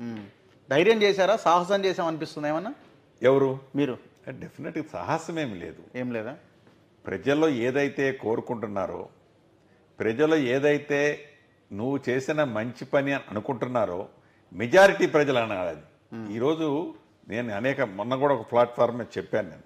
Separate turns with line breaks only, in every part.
ఉమ్. ధైర్యం చేశారా సాహసం చేసాం అనిపిస్తుంది ఏమన్నా
ఎవరు
మీరు
డెఫినెట్గా సాహసమేం లేదు
ఏం లేదా
ప్రజల్లో ఏదైతే కోరుకుంటున్నారో ప్రజలు ఏదైతే నువ్వు చేసిన మంచి పని అని అనుకుంటున్నారో మెజారిటీ ప్రజలు అనాలి అది ఈరోజు నేను అనేక మొన్న కూడా ఒక ప్లాట్ఫామ్ మీద చెప్పాను నేను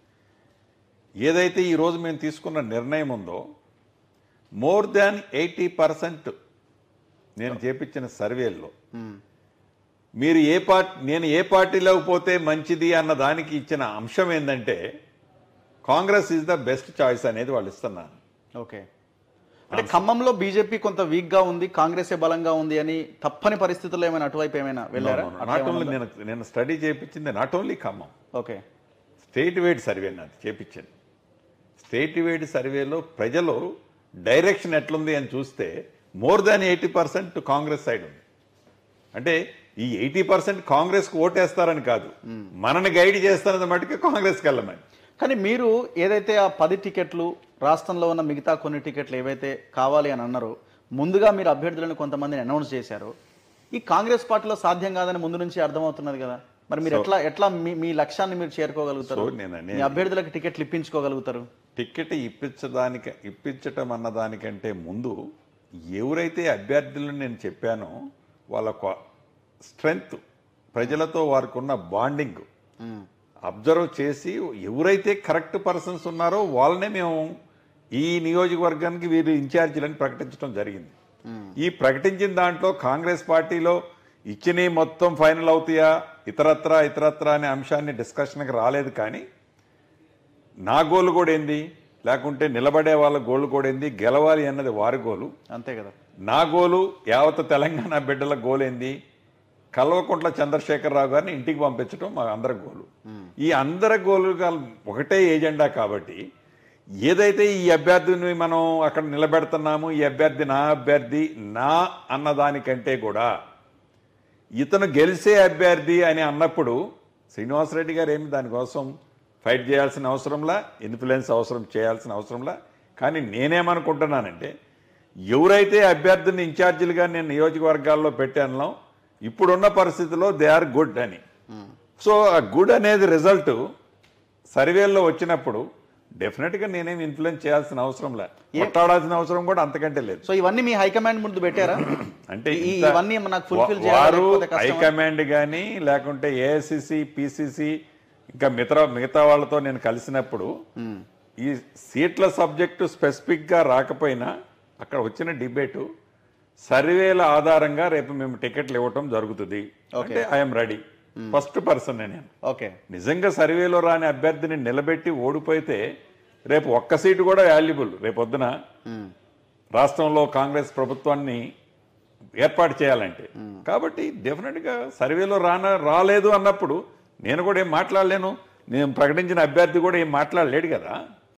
ఏదైతే ఈరోజు మేము తీసుకున్న నిర్ణయం ఉందో మోర్ దాన్ ఎయిటీ పర్సెంట్ నేను చేపించిన సర్వేల్లో
ఉమ్.
మీరు ఏ పార్టీ నేను ఏ పార్టీలోకి పోతే మంచిది అన్న దానికి ఇచ్చిన అంశం ఏంటంటే Congress is the best choice అనేది వాళ్ళు ఇస్తున్నారు
ఓకే అంటే ఖమ్మంలో బీజేపీ కొంత వీక్ గా ఉంది కాంగ్రెస్ బలంగా ఉంది అని తప్పని పరిస్థితుల్లో ఏమైనా అటువైపు ఏమైనా వెళ్ళారా అట్లా
నాట్
ఏమైనా
ఓన్లీ
ఉందా?
నేను నేను స్టడీ చేయించింది not only Khammam
okay
state wide survey నాది చేపించింది స్టేట్ వైడ్ సర్వేలో ప్రజలు డైరెక్షన్ ఎట్లుంది అని చూస్తే more than eighty percent Congress side ఉంది అంటే ఈ ఎయిటీ పర్సెంట్ కాంగ్రెస్కి ఓటేస్తారని కాదు మనని గైడ్ చేస్తారని మటుకు కాంగ్రెస్కి వెళ్ళమని
కానీ మీరు ఏదైతే ఆ పది టికెట్లు రాష్ట్రంలో ఉన్న మిగతా కొన్ని టికెట్లు ఏవైతే కావాలి అని అన్నారో ముందుగా మీరు అభ్యర్థులను కొంతమందిని అనౌన్స్ చేశారు ఈ కాంగ్రెస్ పార్టీలో సాధ్యం కాదని ముందు నుంచి అర్థమవుతున్నది కదా మరి మీరు ఎట్లా ఎట్లా మీ మీ లక్ష్యాన్ని మీరు చేరుకోగలుగుతారు
సో నేను అనేది-
మీ అభ్యర్థులకు టికెట్లు ఇప్పించుకోగలుగుతారు
టికెట్ ఇప్పించడానికి ఇప్పించటం అన్నదానికంటే ముందు ఎవరైతే అభ్యర్థులను నేను చెప్పానో వాళ్ళ స్ట్రెంగ్త్ ప్రజలతో వారికి ఉన్న బాండింగ్ అబ్జర్వ్ చేసి ఎవరైతే కరెక్ట్ పర్సన్స్ ఉన్నారో వాళ్ళనే మేము ఈ నియోజకవర్గానికి వీరు ఇన్ఛార్జీలని ప్రకటించడం జరిగింది ఈ ప్రకటించిన దాంట్లో కాంగ్రెస్ పార్టీలో ఇచ్చినవి మొత్తం ఫైనల్ అవుతాయా ఇతరత్ర ఇతరత్ర అనే అంశాన్ని డిస్కషన్కి రాలేదు కానీ నా గోలు కూడా ఏంది లేకుంటే నిలబడే వాళ్ళ గోలు కూడా ఏంది గెలవాలి అన్నది వారి గోలు
అంతే కదా
నా గోలు యావత్ తెలంగాణ బిడ్డల గోలు ఏంది కల్వకుంట్ల చంద్రశేఖరరావు గారిని ఇంటికి పంపించడం మా అందరి గోలు ఈ అందరి గోలుగా ఒకటే ఏజెండా కాబట్టి ఏదైతే ఈ అభ్యర్థిని మనం అక్కడ నిలబెడుతున్నాము ఈ అభ్యర్థి నా అభ్యర్థి నా అన్నదానికంటే కూడా ఇతను గెలిచే అభ్యర్థి అని అన్నప్పుడు శ్రీనివాసరెడ్డి గారు ఏమి దానికోసం ఫైట్ చేయాల్సిన అవసరంలా ఇన్ఫ్లుయెన్స్ అవసరం చేయాల్సిన అవసరంలా కానీ నేనేమనుకుంటున్నానంటే ఎవరైతే అభ్యర్థిని ఇన్ఛార్జీలుగా నేను నియోజకవర్గాల్లో పెట్టానో ఇప్పుడున్న పరిస్థితిలో దే ఆర్ గుడ్ అని సో ఆ గుడ్ అనేది రిజల్ట్ సర్వేల్లో వచ్చినప్పుడు డెఫినెట్గా నేనేం ఇన్ఫ్లుయెన్స్ చేయాల్సిన అవసరంలా కొట్టాడాల్సిన అవసరం కూడా అంతకంటే లేదు
సో ఇవన్నీ మీ హైకమాండ్ ముందు పెట్టారా
అంటే
ఈ-
ఇంత-
ఇవన్నీ నాకు ఫుల్ఫిల్
వా- వారు
చేయాలి
హైకమాండ్ కానీ లేకుంటే ఏఐసిసి పిసిసి ఇంకా మిగతా మిగతా వాళ్ళతో నేను కలిసినప్పుడు ఈ సీట్ల సబ్జెక్టు స్పెసిఫిక్ గా రాకపోయినా అక్కడ వచ్చిన డిబేటు సర్వేల ఆధారంగా రేపు మేము టికెట్లు ఇవ్వటం జరుగుతుంది అంటే ఐఎమ్ రెడీ ఫస్ట్ పర్సన్ నేను
ఓకే
నిజంగా సర్వేలో రాని అభ్యర్థిని నిలబెట్టి ఓడిపోతే రేపు ఒక్క సీటు కూడా వాల్యుబుల్ రేపొద్దున రాష్ట్రంలో కాంగ్రెస్ ప్రభుత్వాన్ని ఏర్పాటు చేయాలంటే కాబట్టి డెఫినెట్గా సర్వేలో రాన రాలేదు అన్నప్పుడు నేను కూడా ఏం మాట్లాడలేను నేను ప్రకటించిన అభ్యర్థి కూడా ఏం మాట్లాడలేడు కదా